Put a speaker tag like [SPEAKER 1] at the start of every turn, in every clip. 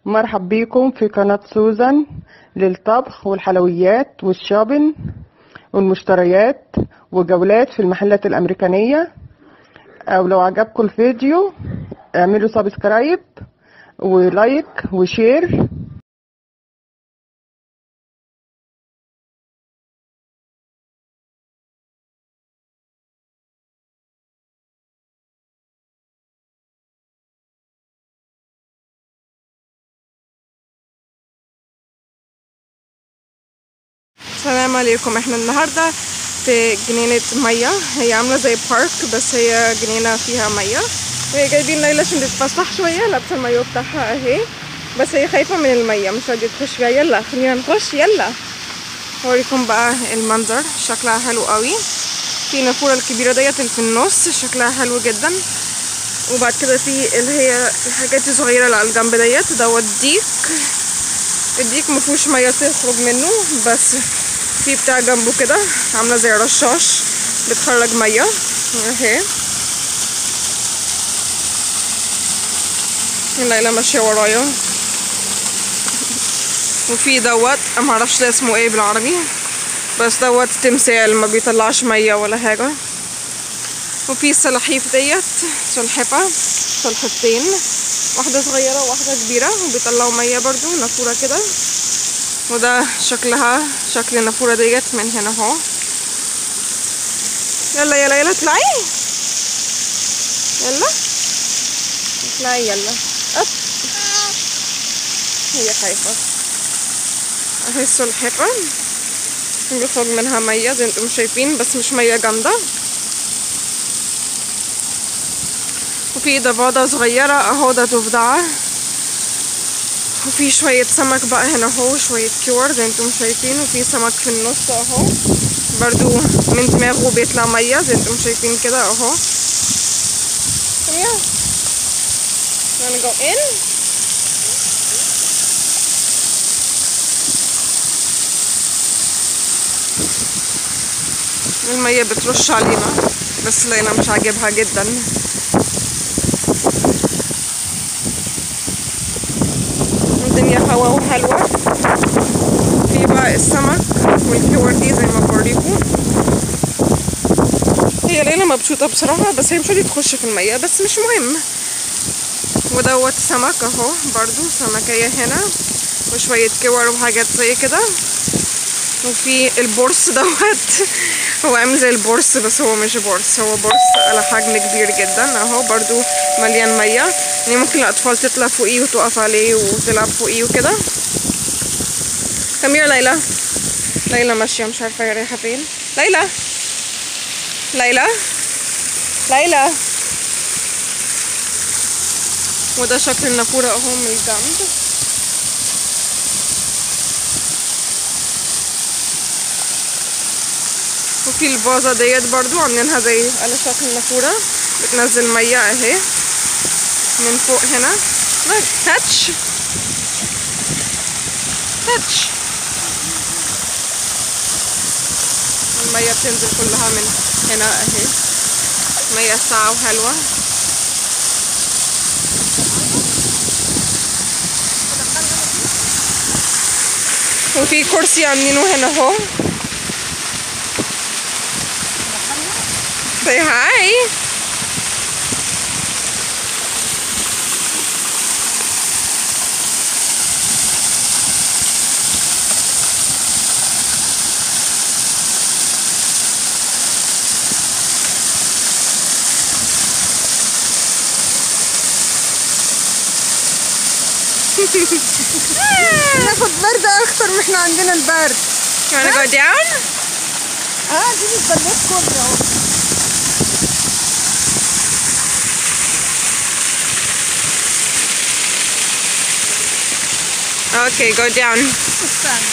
[SPEAKER 1] مرحب بيكم في قناة سوزان للطبخ والحلويات والشوبن والمشتريات وجولات في المحلات الأمريكانية أو لو عجبكم الفيديو اعملوا سبسكرايب ولايك وشير
[SPEAKER 2] السلام عليكم احنا النهاردة في جنينة مية هي عاملة زي بارك بس هي جنينة فيها مية وهي جايبين ليلى عشان تتفسح شوية لابسة المايو بتاعها اهي بس هي خايفة من المية مش راضية تخش فيها يلا خلينا نخش يلا هوريكم بقى المنظر شكلها حلو قوي في النافورة الكبيرة ديت اللي في النص شكلها حلو جدا وبعد كده في اللي هي الحاجات الصغيرة اللي على الجنب ديت دوت ديك الديك مفيهوش مية تخرج منه بس في بتاع جنبه كده عامله زي رشاش بتخرج ميه اهي ليلى ماشيه ورايا وفي دوت معرفش ده اسمه ايه بالعربي بس دوت تمثال ما بيطلعش ميه ولا حاجه وفي السلاحيف ديت سلحفه سلحفتين واحده صغيره وواحده كبيره وبيطلعوا ميه برضو نافوره كده وده شكلها شكل النافورة ديت من هنا اهو يلا يلا يلا اطلعي يلا اطلعي يلا أب. هي خايفة اهي السلحفة بيخرج منها مية زي انتم شايفين بس مش مية جامدة وفي ضفادع صغيرة اهو ده ضفدعة وفي شوية سمك بقى هنا اهو شوية كيور زي انتم شايفين وفي سمك في النص اهو برضو من دماغه بيطلع مية زي انتم شايفين كده اهو Come here. You wanna go in? المية بترش علينا بس لقينا مش عاجبها جدا الدنيا هوا وحلوة في بقى السمك والكور دي زي ما بوريكم هي ليلى مبسوطة بصراحة بس هي مش راضية تخش في المية بس مش مهم ودوت سمك اهو برضو سمكية هنا وشوية كور وحاجات زي كده وفي البورس دوت هو عامل زي البورس بس هو مش بورس هو بورس على حجم كبير جدا اهو برضو مليان مية يعني ممكن الأطفال تطلع فوقيه وتقف عليه وتلعب فوقيه وكده كم يا ليلى ليلى ماشية مش عارفة هي رايحة فين ليلى ليلى ليلى وده شكل النافورة اهو من الجنب وفي الفازة ديت برضو عاملينها زي على شكل نافورة بتنزل مية اهي من فوق هنا look touch touch المية بتنزل كلها من هنا اهي مية ساعة وحلوة وفي كرسي عاملينه هنا اهو say hi
[SPEAKER 1] ناخد برد اكتر ما احنا عندنا البرد
[SPEAKER 2] You wanna go down?
[SPEAKER 1] اه دي البلد كله اهو
[SPEAKER 2] Okay, go down.
[SPEAKER 1] استنى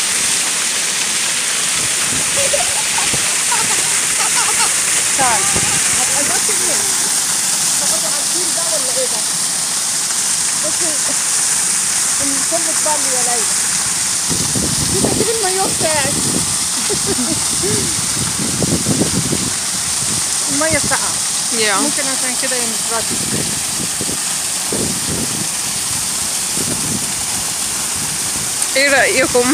[SPEAKER 1] تعال هتبقى ده كده تاخدوا على الفيل ده ولا ايه ده؟ بصي الكل اتبل يا ليلى كده اجيب المايو بتاعي المية ساقعة
[SPEAKER 2] Yeah.
[SPEAKER 1] ممكن عشان كده هي مش راضية
[SPEAKER 2] ايه رأيكم؟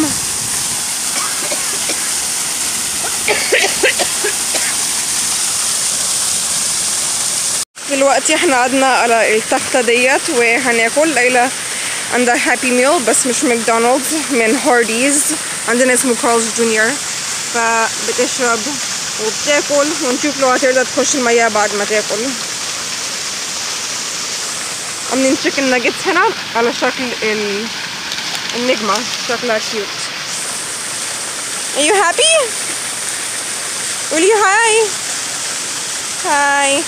[SPEAKER 2] دلوقتي احنا قعدنا على التختة ديت وهناكل ليلى عندها هابي ميل بس مش ماكدونالدز من هارديز عندنا اسمه كارلز جونيور فبتشرب وبتاكل ونشوف لو هتقدر تخش المية بعد ما تاكل عاملين تشيكن ناجتس هنا على شكل ال... النجمة شكلها كيوت Are you happy? قولي هاي هاي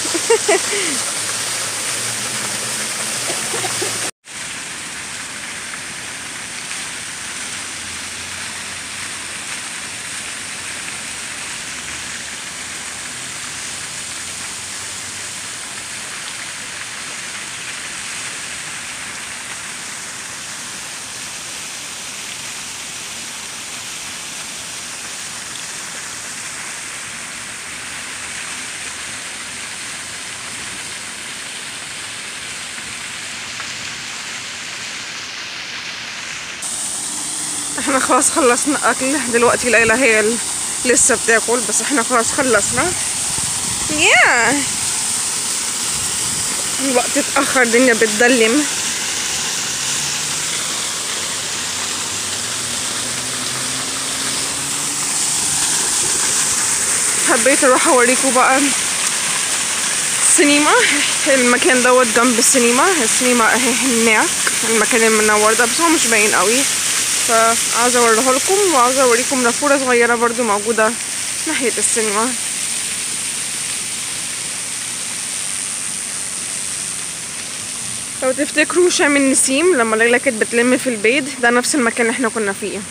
[SPEAKER 2] احنا خلاص خلصنا اكل دلوقتي ليلى هي ال- لسه بتاكل بس احنا خلاص خلصنا يا الوقت اتأخر الدنيا بتضلم حبيت اروح اوريكم بقى السينما المكان دوت جنب السينما السينما اهي هناك المكان المنور ده بس هو مش باين قوي فعاوزة اوريه لكم وعاوزة اوريكم نافورة صغيرة برضو موجودة ناحية السينما لو تفتكروا شام النسيم لما ليلى كانت بتلم في البيت ده نفس المكان اللي احنا كنا فيه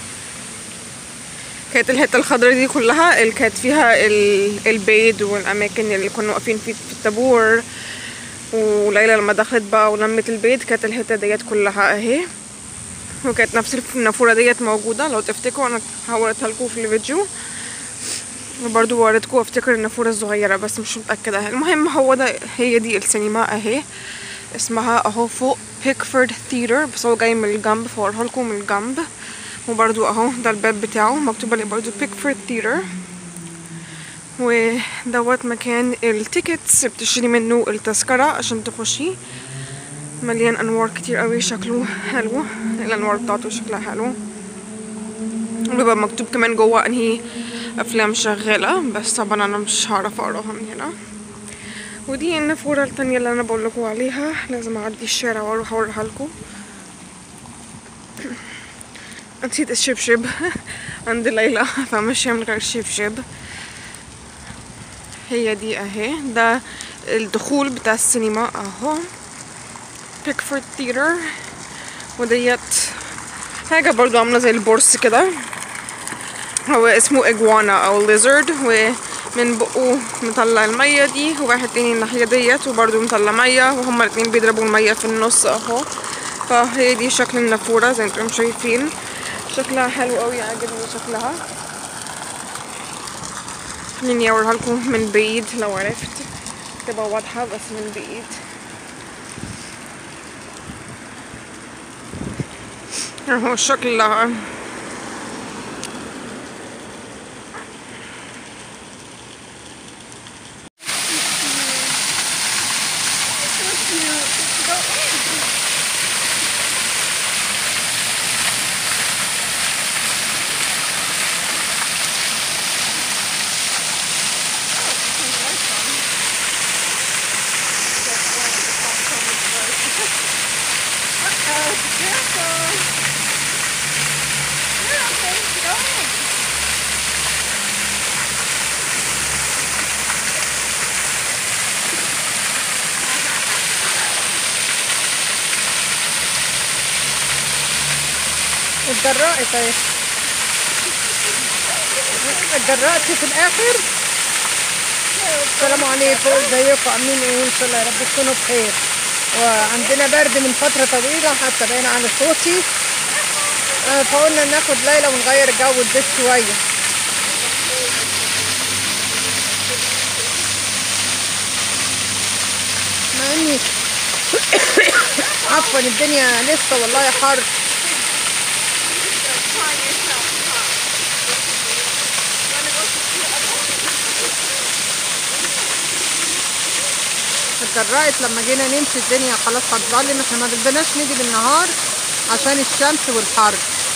[SPEAKER 2] كانت الحته الخضراء دي كلها اللي كانت فيها ال- البيض والاماكن اللي كنا واقفين فيه في الطابور وليلى لما دخلت بقى ولمت البيض كانت الحته ديت كلها اهي وكانت نفس النافوره ديت موجوده لو تفتكروا انا هوريتها لكم في الفيديو وبرضو وريتكم افتكر النافوره الصغيره بس مش متاكده المهم هو ده هي دي السينما اهي اسمها اهو فوق بيكفورد ثيتر بس هو جاي من الجنب فوريها لكم من الجنب وبرضو اهو ده الباب بتاعه مكتوب عليه برضو بيكفورد ثيتر ودوت مكان التيكتس بتشتري منه التذكرة عشان تخشي مليان انوار كتير قوي شكله حلو الانوار بتاعته شكلها حلو وبيبقى مكتوب كمان جوه انهي افلام شغالة بس طبعا انا مش هعرف اقراها من هنا ودي النافورة التانية اللي انا بقولكوا عليها لازم اعدي الشارع واروح اوريها لكم نسيت الشبشب عند ليلى فماشية من غير شبشب هي دي اهي ده الدخول بتاع السينما اهو بيكفورد ثيتر وديت حاجة برضو عاملة زي البورس كده هو اسمه اجوانا او ليزرد ومن بقه مطلع المية دي وواحد تاني الناحية ديت وبرضو مطلع مية وهما الاتنين بيضربوا المية في النص اهو فهي دي شكل النافورة زي ما انتم شايفين شكلها حلو قوي عاجبني شكلها خليني اوريها لكم من بعيد لو عرفت تبقى واضحة بس من بعيد اهو شكلها
[SPEAKER 1] اتجرأت اهي اتجرأت في الاخر السلام عليكم ازيكم عاملين ايه ان شاء الله يا رب تكونوا بخير وعندنا برد من فترة طويلة حتى باين على صوتي آه، فقلنا ناخد ليلى ونغير جو البيت شوية مع اني عفوا الدنيا لسه والله حر جرأت لما جينا نمشي الدنيا خلاص هتظلم احنا ما رضيناش نيجي بالنهار عشان الشمس والحر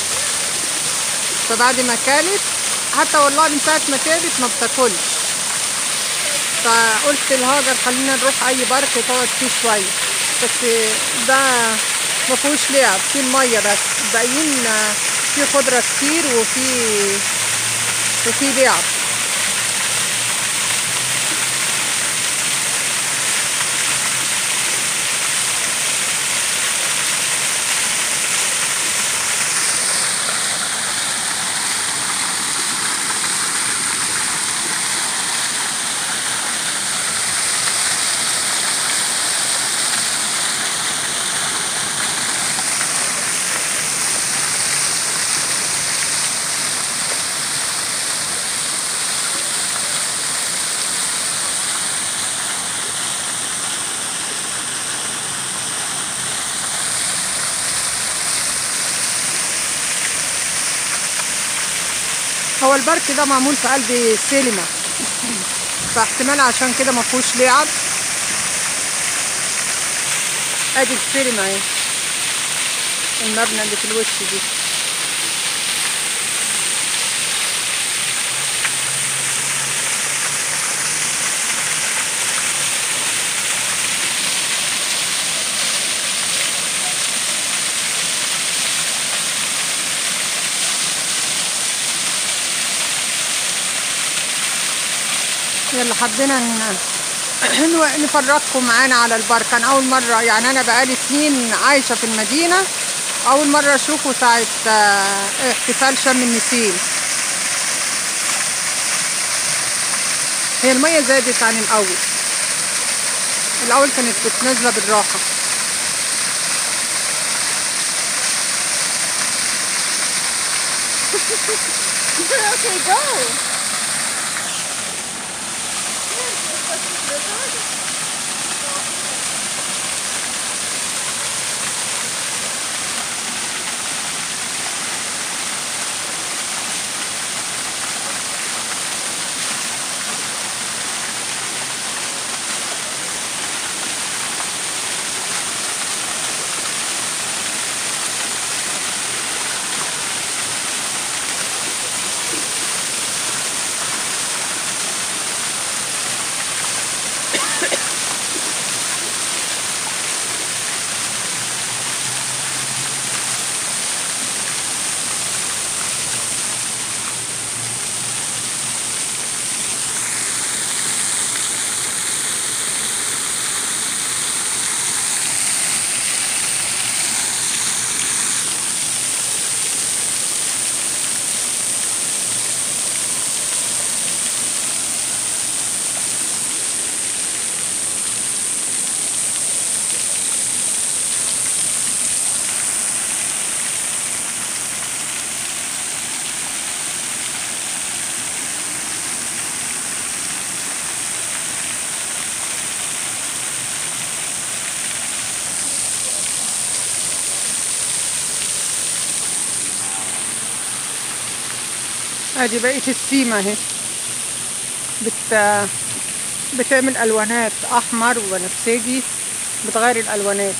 [SPEAKER 1] فبعد ما كلت حتى والله من ساعة ما كلت ما بتاكلش فقلت لهاجر خلينا نروح اي بارك تقعد فيه شوية بس ده ما فيهوش لعب فيه المية بس الباقيين فيه خضرة كتير وفي وفي لعب هو البارك ده معمول في قلب السينما فاحتمال عشان كده ما فيهوش لعب ادي السينما اهي المبنى اللي في الوش دي يلا حبينا ن- نفرجكم معانا على البارك انا اول مره يعني انا بقالي سنين عايشه في المدينه اول مره اشوفه ساعه آه، احتفال شم النسيم هي الميه زادت عن الاول الاول كانت بتنزل بالراحه
[SPEAKER 2] okay, go.
[SPEAKER 1] ادي بقيه السيمه اهي بت بتعمل الوانات احمر وبنفسجي بتغير الالوانات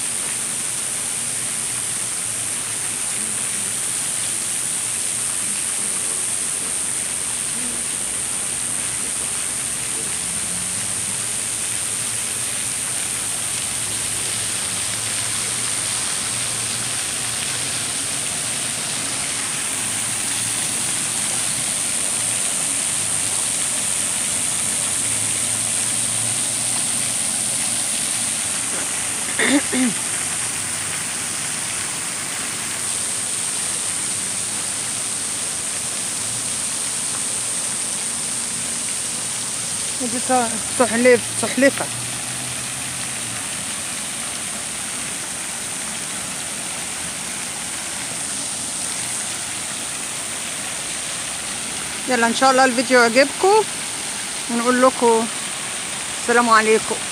[SPEAKER 1] ودي ص- سحلف سحلفه يلا ان شاء الله الفيديو عجبكم ونقول لكم السلام عليكم